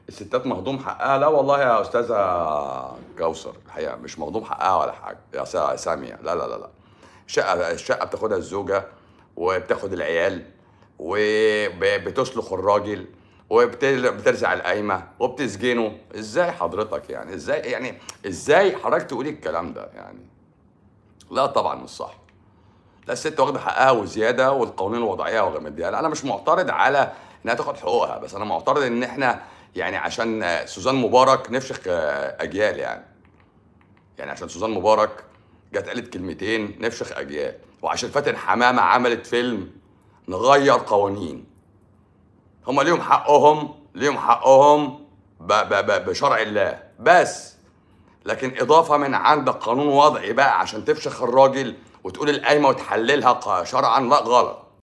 الستات مهضوم حقها لا والله يا استاذه كوثر الحقيقه مش مهضوم حقها ولا حاجه يا سا- ساميه لا لا لا لا شقه الشقه بتاخدها الزوجه وبتاخد العيال وبتسلخ الراجل وبترزع القايمه وبتسجنه ازاي حضرتك يعني ازاي يعني ازاي حضرتك تقولي الكلام ده يعني لا طبعا مش صح لا الست واخده حقها وزياده والقوانين الوضعيه واخده مديها لا، انا مش معترض على انها تاخد حقوقها بس انا معترض ان احنا يعني عشان آه، سوزان مبارك نفشخ آه، اجيال يعني يعني عشان سوزان مبارك جت قالت كلمتين نفشخ اجيال وعشان فاتن حمامه عملت فيلم نغير قوانين هم ليهم حقهم ليهم حقهم ب ب ب بشرع الله بس لكن اضافه من عندك قانون وضعي بقى عشان تفشخ الراجل وتقول القايمه وتحللها ق- شرعا لا غلط